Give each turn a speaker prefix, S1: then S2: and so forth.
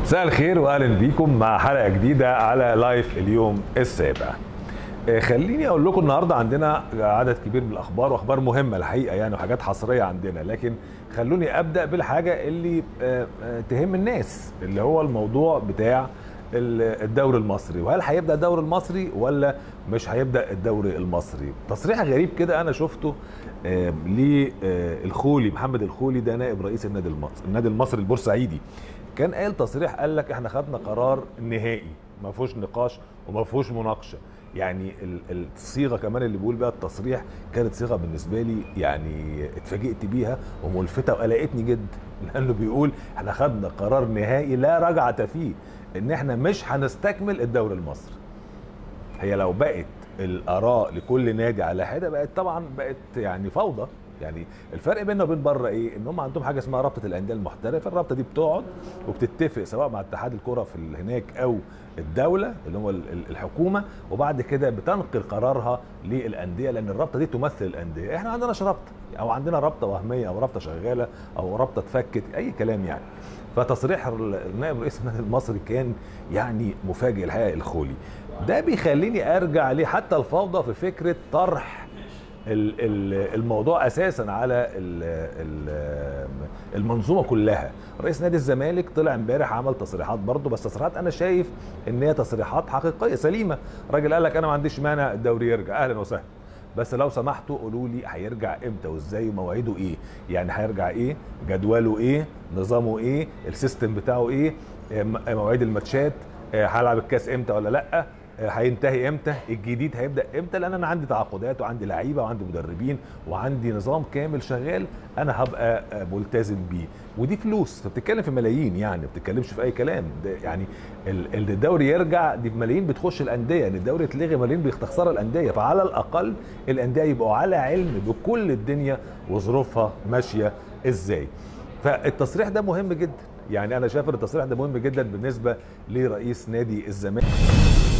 S1: مساء الخير واهلا بيكم مع حلقه جديده على لايف اليوم السابع آه، خليني اقول لكم النهارده عندنا عدد كبير من الاخبار واخبار مهمه الحقيقه يعني وحاجات حصريه عندنا لكن خلوني ابدا بالحاجه اللي آه، آه، تهم الناس اللي هو الموضوع بتاع ال- الدوري المصري وهل هيبدا الدوري المصري ولا مش هيبدا الدوري المصري تصريح غريب كده انا شفته آه، للخولي محمد الخولي ده نائب رئيس النادي المصري النادي المصري البورسعيدي كان قال تصريح قال لك احنا خدنا قرار نهائي ما فيهوش نقاش وما فيهوش مناقشه يعني ال- الصيغه كمان اللي بيقول بيها التصريح كانت صيغه بالنسبه لي يعني اتفاجئت بيها وملفته وقلقتني جدا لانه بيقول احنا خدنا قرار نهائي لا رجعه فيه ان احنا مش هنستكمل الدوري المصري هي لو بقت الاراء لكل نادي على حده بقت طبعا بقت يعني فوضى يعني الفرق بيننا وبين بره ايه ان هم عندهم حاجه اسمها رابطه الانديه المحترفه الرابطه دي بتقعد وبتتفق سواء مع اتحاد الكره في ال- هناك او الدوله اللي هو ال- ال- الحكومه وبعد كده بتنقل قرارها للانديه لان الرابطه دي تمثل الانديه احنا عندناش رابطه او عندنا رابطه وهميه او رابطه شغاله او رابطه اتفكت اي كلام يعني فتصريح ال- النائب رئيس النادي المصري كان يعني مفاجئ الحقيقه الخولي ده بيخليني ارجع ليه حتى الفوضى في فكره طرح ال- ال- الموضوع اساسا على ال- ال- المنظومه كلها رئيس نادي الزمالك طلع امبارح عمل تصريحات برضه بس تصريحات انا شايف ان هي تصريحات حقيقيه سليمه راجل قال لك انا ما عنديش مانع الدوري يرجع اهلا وسهلا بس لو سمحتوا قولوا لي هيرجع امتى وازاي ومواعيده ايه يعني هيرجع ايه جدوله ايه نظامه ايه السيستم بتاعه ايه م- مواعيد الماتشات آه، هلعب الكاس امتى ولا لا آه، هينتهي امتى الجديد هيبدا امتى لان انا عندي تعاقدات وعندي لعيبه وعندي مدربين وعندي نظام كامل شغال انا هبقى آه، ملتزم بيه ودي فلوس انت بتتكلم في ملايين يعني ما بتتكلمش في اي كلام ده يعني ال- ال- الدوري يرجع دي ملايين بتخش الانديه ان الدوري يتلغي ملايين بيخسرها الانديه فعلى الاقل الانديه يبقوا على علم بكل الدنيا وظروفها ماشيه ازاي فالتصريح ده مهم جدا يعني انا شايف ان التصريح ده مهم جدا بالنسبه لرئيس نادي الزمالك